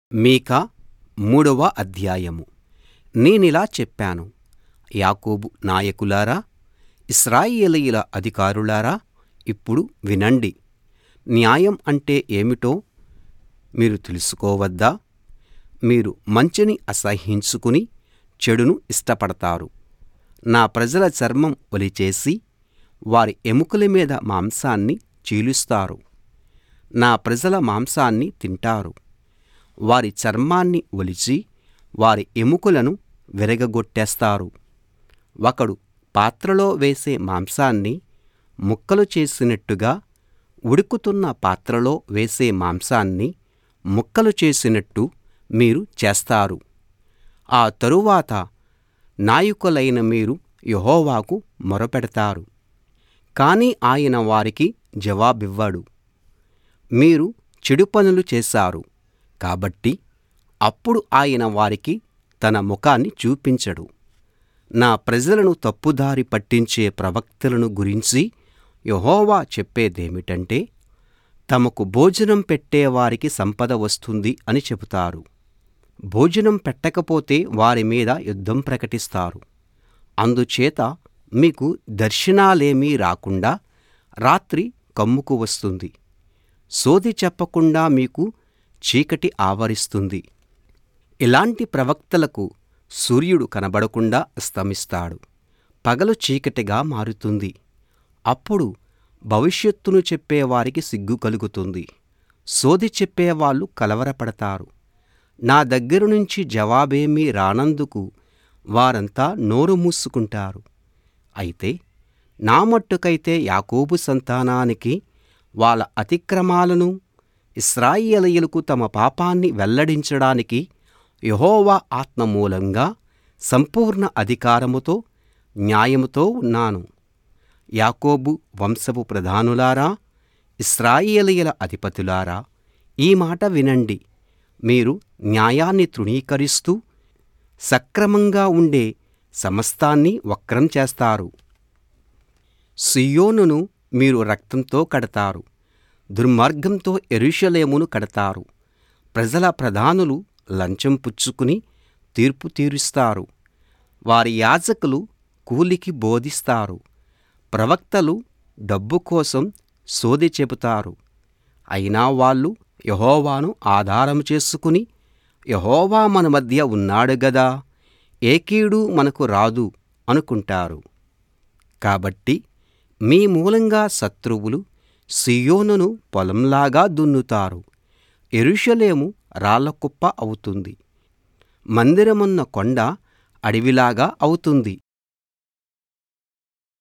మీకా మూడవ అధ్యాయం నేనిలా చెప్పాను యాకోబు నాయకులారా ఇశ్రాయేలీయుల అధికారులారా ఇప్పుడు వినండి న్యాయం అంటే ఏమిటో మీరు తెలుసుకోవద్దా మీరు మంచిని అసహ్యించుకుని చెడును ఇష్టపడతారు నా ప్రజల చర్మం ఒలిచేసి వారి ఎముకల మీద మాంసాన్ని చీలుస్తారు నా ప్రజల మాంసాన్ని తింటారు వారి చర్మాన్ని ఒలిచి వారి ఎముకలను విరగగొట్టేస్తారు ఒకడు పాత్రలో వేసే మాంసాన్ని ముక్కలు చేసినట్టుగా ఉడుకుతున్న పాత్రలో వేసే మాంసాన్ని ముక్కలు చేసినట్టు మీరు చేస్తారు ఆ తరువాత నాయకులైన మీరు యెహోవాకు మొరపెడతారు కానీ ఆయన వారికి జవాబివ్వడు మీరు చెడు పనులు చేశారు కాబట్టి అప్పుడు ఆయన వారికి తన ముఖాన్ని చూపించడు నా ప్రజలను తప్పుదారి పట్టించే ప్రవక్తలను గురించి యెహోవా చెప్పేదేమిటంటే తమకు భోజనం పెట్టేవారికి సంపద వస్తుంది అని చెబుతారు భోజనం పెట్టకపోతే వారి మీద యుద్ధం ప్రకటిస్తారు అందుచేత మీకు దర్శనాలేమీ రాకుండా రాత్రి కమ్ముకు వస్తుంది సోదె చెప్పకుండా మీకు చీకటి ఆవరిస్తుంది ఇలాంటి ప్రవక్తలకు సూర్యుడు కనబడకుండా అస్తమిస్తాడు పగలు చీకటిగా మారుతుంది అప్పుడు భవిష్యత్తును చెప్పేవారికి సిగ్గు కలుగుతుంది సోదె చెప్పేవాళ్ళు కలవరపడతారు నా దగ్గర నుంచి జవాబేమీ రానందుకు వారంతా నోరు మూసుకుంటారు అయితే నా మట్టుకైతే యాకోబు సంతానానికి వాళ్ళ అతిక్రమాలను ఇశ్రాయేలీయులకు తమ పాపాన్ని వెల్లడించడానికి యెహోవా ఆత్మ మూలంగా సంపూర్ణ అధికారంతో న్యాయంతో ఉన్నాను యాకోబు వంశపు ప్రధానులారా ఇశ్రాయేలీయుల అధిపతులారా ఈ మాట వినండి మీరు న్యాయాన్ని తృణీకరిస్తూ సక్రమంగా ఉండే సమస్తాన్నీ వక్రం చేస్తారు సీయోనును మీరు రక్తంతో కడతారు దుర్మార్గంతో యెరూషలేమును కడతారు ప్రజల ప్రధానులు లంచం పుచ్చుకుని తీర్పు తీరుస్తారు వారి యాజకులు కూలికి బోధిస్తారు ప్రవక్తలు డబ్బు కోసం సోదె చెబుతారు అయినా వాళ్ళు యెహోవాను ఆధారం చేసుకుని యెహోవా మన మధ్య ఉన్నాడు గదా ఏ కీడు మనకు రాదు అనుకుంటారు కాబట్టి మీ మూలంగా శత్రువులు సీయోనును పొలంలాగా దున్నుతారు యెరూషలేము రాళ్లకుప్ప అవుతుంది మందిరమున్న కొండ అడవిలాగా అవుతుంది